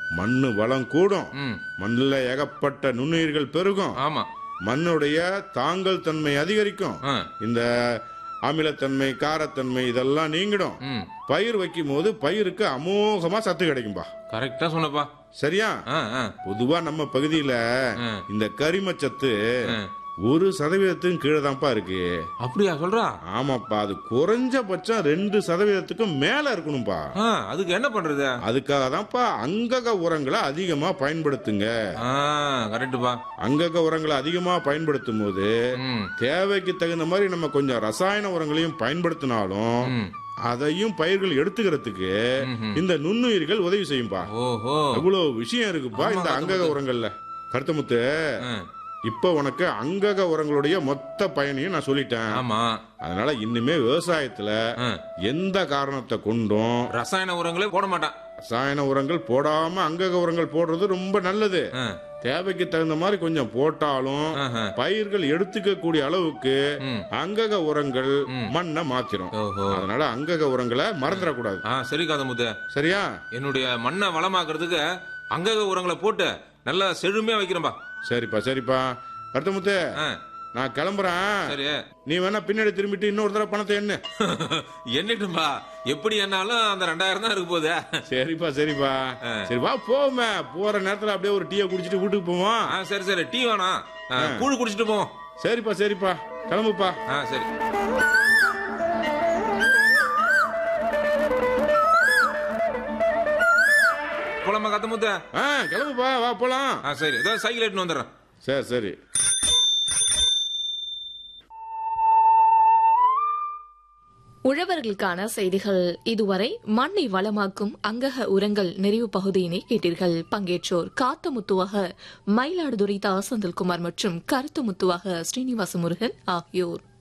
மண்ணு வளம் கூடும் ம் மண்ணுல ஏகப்பட்ட நுண்ணுயிர்கள் பெருகும் ஆமா மண்ணுடைய தாங்கல் தன்மை அதிகரிக்கும் ஆ, இந்த அமிலத்தன்மை காரத்தன்மை இதெல்லாம் நீங்கிடும் ம் பயிர் வைக்கும் போது பயிருக்கு அமோகமா சத்து கிடைக்கும்பா கரெக்டா சொன்னப்பா சரியா ஆ ஆ பொதுவா நம்ம பகுதியில ஆ. இந்த கரிமச்சத்து ஆ. ஒரு சதவீதத்துக்கும் கீழே தான்ப்பா இருக்கு அப்படியா சொல்றா ஆமாப்பா அது குறைஞ்சபட்சம் ரெண்டு சதவீதத்துக்கும் மேல இருக்கணும்பா ஆ அதுக்கு என்ன பண்றது அதுக்காக தான்ப்பா அங்கக உரங்களை அதிகமா பயன்படுத்துங்க ஆ கரெக்டுப்பா அங்கக உரங்களை அதிகமா பயன்படுத்தும் போது ம் தேவைக்கு தகுந்த மாதிரி நம்ம கொஞ்சம் ரசாயன உரங்களையும் பயன்படுத்தினாலும் ம் அதையும் பயிர்கள் எடுத்துக்கிறதுக்கு ம்ஹும். இந்த நுண்ணுயிர்கள் உதவி செய்யும்பா ஓஹோ அவ்வளவு விஷயம் இருக்குப்பா ஆமா, இந்த அங்கக கருத்தமுத்து. உரங்கள்ல கருத்தமுத்து ஆ, இப்ப உனக்கு அங்கக உரங்களுடைய மொத்த பயனையும் நான் சொல்லிட்டேன் ஆமா அதனால இன்னுமே விவசாயத்துல ஆ, எந்த காரணத்தை கொண்டும் ரசாயன உரங்களே போட மாட்டான் ரசாயன உரங்கள் போடாம அங்கக உரங்கள் போடுறது ரொம்ப நல்லது ஆ, தேவைக்கு தகுந்த மாதிரி கொஞ்சம் போட்டாலும் ஆஹா. பயிர்கள் எடுத்துக்க கூடிய அளவுக்கு ம். அங்கக உரங்கள் மண்ணை மாத்திரும் ஓஹோ அதனால அங்கக உரங்களை மறந்துடக்கூடாது ஆ சரி காதமுத்து சரியா என்னுடைய மண்ணை வளமாக்குறதுக்கு அங்கக உரங்களை போட்டு நல்லா செழுமையா வைக்கிறேன்பா சரிப்பா சரிப்பா கருத்தமுத்து ஆ, நான் கிளம்புறேன் சரி நீ வேணா பின்னாடி திரும்பிட்டு இன்னொரு தடவை பணத்தை என்ன என்னட்டும்பா எப்படி என்னாலும் அந்த ரெண்டாயிரம் தான் இருக்க போகுது சரிப்பா சரிப்பா சரி வா போவோமே போற நேரத்துல அப்படியே ஒரு டீயை குடிச்சிட்டு வீட்டுக்கு போவோம் ஆ சரி சரி டீ வேணாம் ஆ, கூழ் குடிச்சிட்டு போவோம் சரிப்பா சரிப்பா கிளம்புப்பா ஆ சரி போலாமா கத்தமுத்த ஆ கிளம்புப்பா வா போலாம் ஆ சரி ஏதோ சைக்கிள் எடுத்துன்னு வந்துடுறேன் சரி சரி உழவர்களுக்கான செய்திகள் இதுவரை மண்ணை வளமாக்கும் அங்கக உரங்கள் நிறைவு பகுதியினை கேட்டீர்கள் பங்கேற்றோர் காத்தமுத்துவாக மயிலாடுதுறை தா செந்தில்குமார் மற்றும் கருத்துமுத்துவாக ஸ்ரீனிவாச முருகன் ஆகியோர்